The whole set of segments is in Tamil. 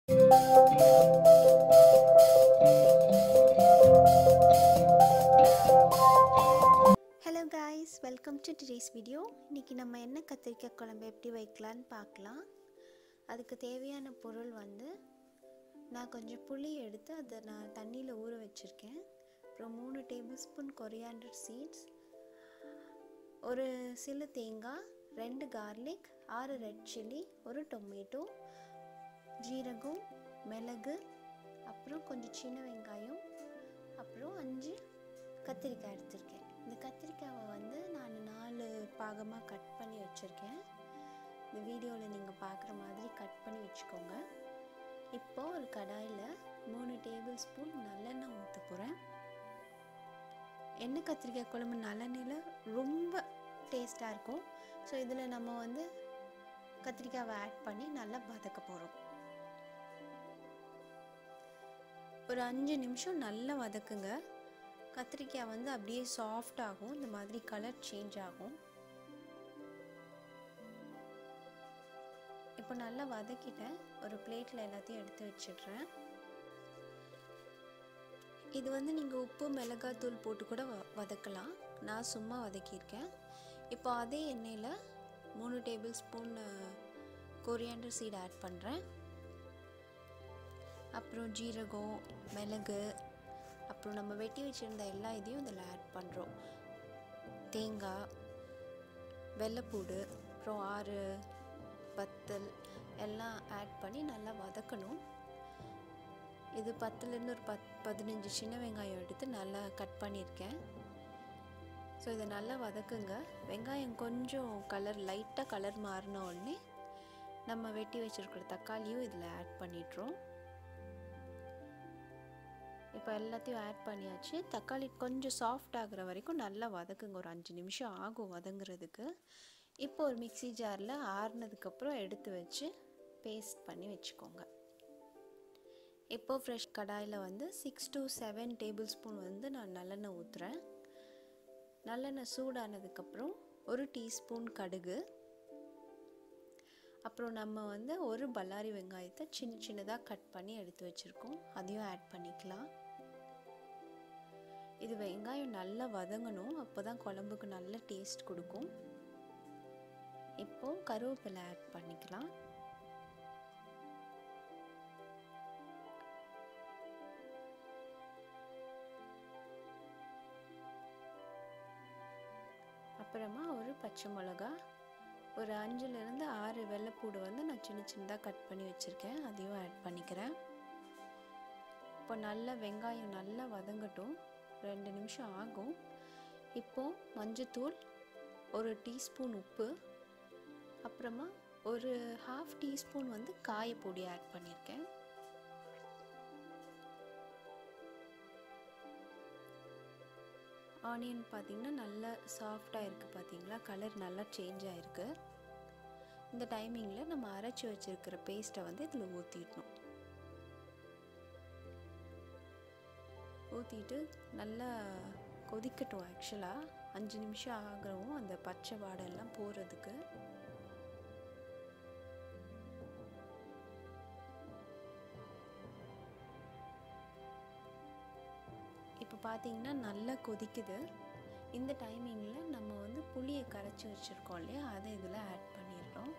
hello guys welcome to today's video இன்றைக்கி நம்ம என்ன கத்திரிக்காய் குழம்பு எப்படி வைக்கலான்னு பார்க்கலாம் அதுக்கு தேவையான பொருள் வந்து நான் கொஞ்சம் புளி எடுத்து அதை நான் தண்ணியில் ஊற வச்சுருக்கேன் அப்புறம் மூணு டேபிள் ஸ்பூன் கொரியாண்டர் சீட்ஸ் ஒரு சில்லு தேங்காய் ரெண்டு கார்லிக் ஆறு ரெட் சில்லி ஒரு டொமேட்டோ ஜீரகம் மிளகு அப்புறம் கொஞ்சம் சின்ன வெங்காயம் அப்புறம் அஞ்சு கத்திரிக்காய் எடுத்திருக்கேன் இந்த கத்திரிக்காவை வந்து நான் நாலு பாகமாக கட் பண்ணி வச்சுருக்கேன் இந்த வீடியோவில் நீங்கள் பார்க்குற மாதிரி கட் பண்ணி வச்சுக்கோங்க இப்போ ஒரு கடாயில் மூணு டேபிள் ஸ்பூன் நல்லெண்ணெய் ஊற்ற போகிறேன் எண்ணெய் கத்திரிக்காய் குழம்பு நல்லெண்ணெயில் ரொம்ப டேஸ்ட்டாக இருக்கும் ஸோ இதில் நம்ம வந்து கத்திரிக்காவை ஆட் பண்ணி நல்லா வதக்க போகிறோம் ஒரு அஞ்சு நிமிஷம் நல்லா வதக்குங்க கத்திரிக்காய் வந்து அப்படியே சாஃப்ட் ஆகும் இந்த மாதிரி கலர் சேஞ்ச் ஆகும் இப்போ நல்லா வதக்கிட்டேன் ஒரு பிளேட்டில் எல்லாத்தையும் எடுத்து வச்சிடுறேன் இது வந்து நீங்கள் உப்பு மிளகாத்தூள் போட்டு கூட வ வதக்கலாம் நான் சும்மா வதக்கியிருக்கேன் இப்போ அதே எண்ணெயில் மூணு tablespoon coriander seed add பண்ணுறேன் அப்புறம் ஜீரகம் மிளகு அப்புறம் நம்ம வெட்டி வச்சுருந்த எல்லா இதையும் இதில் ஆட் பண்ணுறோம் தேங்காய் வெள்ளைப்பூடு அப்புறம் ஆறு பத்தல் எல்லாம் ஆட் பண்ணி நல்லா வதக்கணும் இது பத்துலேருந்து ஒரு பத் பதினஞ்சு சின்ன வெங்காயம் எடுத்து நல்லா கட் பண்ணியிருக்கேன் ஸோ இதை நல்லா வதக்குங்க வெங்காயம் கொஞ்சம் கலர் லைட்டாக கலர் மாறின உடனே நம்ம வெட்டி வச்சுருக்கிற தக்காளியும் இதில் ஆட் பண்ணிடுறோம் இப்போ எல்லாத்தையும் ஆட் பண்ணியாச்சு தக்காளி கொஞ்சம் சாஃப்ட் ஆகுற வரைக்கும் நல்லா வதக்குங்க ஒரு அஞ்சு நிமிஷம் ஆகும் வதங்குறதுக்கு இப்போ ஒரு மிக்சி ஜாரில் ஆறுனதுக்கப்புறம் எடுத்து வச்சு பேஸ்ட் பண்ணி வச்சுக்கோங்க இப்போ ஃப்ரெஷ் கடாயில் வந்து six to seven tablespoon வந்து நான் நல்லெண்ணெய் ஊற்றுறேன் நல்லெண்ணெய் சூடானதுக்கப்புறம் ஒரு டீஸ்பூன் கடுகு அப்புறம் நம்ம வந்து ஒரு பல்லாரி வெங்காயத்தை சின்ன சின்னதாக கட் பண்ணி எடுத்து வச்சுருக்கோம் அதையும் ஆட் பண்ணிக்கலாம் இது வெங்காயம் நல்லா வதங்கணும் அப்போ தான் குழம்புக்கு நல்ல டேஸ்ட் கொடுக்கும் இப்போ கருவேப்பிலை ஆட் பண்ணிக்கலாம் அப்புறமா ஒரு பச்சை மிளகா ஒரு அஞ்சுலேருந்து ஆறு வெள்ளைப்பூடு வந்து நான் சின்ன சின்னதாக கட் பண்ணி வச்சுருக்கேன் அதையும் ஆட் பண்ணிக்கிறேன் இப்போ நல்லா வெங்காயம் நல்லா வதங்கட்டும் ரெண்டு நிமிஷம் ஆகும் இப்போது மஞ்சத்தூள் ஒரு டீஸ்பூன் உப்பு அப்புறமா ஒரு ஹாஃப் டீஸ்பூன் வந்து காயப்பொடி ஆட் பண்ணியிருக்கேன் ஆனியன் பார்த்திங்கன்னா நல்லா சாஃப்டாக இருக்குது பார்த்தீங்களா கலர் நல்லா சேஞ்ச் ஆகிருக்கு இந்த டைமிங்கில் நம்ம அரைச்சி வச்சுருக்கிற பேஸ்ட்டை வந்து இதில் ஊற்றிடணும் ஊற்றிட்டு நல்லா கொதிக்கட்டும் ஆக்சுவலாக அஞ்சு நிமிஷம் ஆகிறவும் அந்த பச்சை வாடெல்லாம் போகிறதுக்கு இப்போ பார்த்தீங்கன்னா நல்லா கொதிக்குது இந்த டைமிங்கில் நம்ம வந்து புளியை கரைச்சி வச்சுருக்கோம் இல்லையா அதை இதில் ஆட் பண்ணிடுறோம்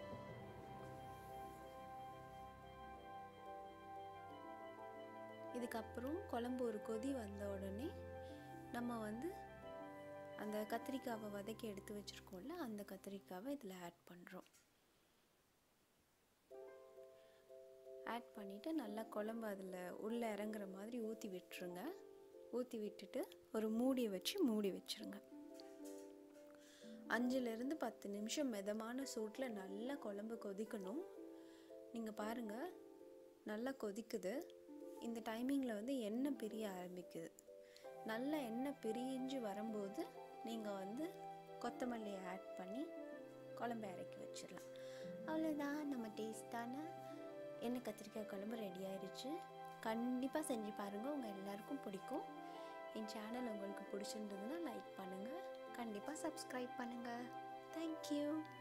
இதுக்கப்புறம் குழம்பு ஒரு கொதி வந்த உடனே நம்ம வந்து அந்த கத்திரிக்காவை வதக்கி எடுத்து வச்சுருக்கோம்ல அந்த கத்திரிக்காவை இதில் ஆட் பண்ணுறோம் ஆட் பண்ணிவிட்டு நல்லா குழம்பு அதில் உள்ளே இறங்குற மாதிரி ஊற்றி விட்டுருங்க ஊற்றி விட்டுட்டு ஒரு மூடியை வச்சு மூடி வச்சுருங்க அஞ்சுலேருந்து பத்து நிமிஷம் மிதமான சூட்டில் நல்லா குழம்பு கொதிக்கணும் நீங்கள் பாருங்கள் நல்லா கொதிக்குது இந்த டைமிங்கில் வந்து எண்ணெய் பிரிய ஆரம்பிக்குது நல்ல எண்ணெய் பிரிஞ்சு வரும்போது நீங்கள் வந்து கொத்தமல்லியை ஆட் பண்ணி குழம்பு இறக்கி வச்சிடலாம் அவ்வளோதான் நம்ம டேஸ்டான எண்ணெய் கத்திரிக்காய் குழம்பு ரெடி ஆயிடுச்சு கண்டிப்பாக செஞ்சு பாருங்கள் உங்கள் எல்லாருக்கும் பிடிக்கும் என் சேனல் உங்களுக்கு பிடிச்சிருந்ததுன்னா லைக் பண்ணுங்கள் கண்டிப்பாக சப்ஸ்கிரைப் பண்ணுங்கள் தேங்க்யூ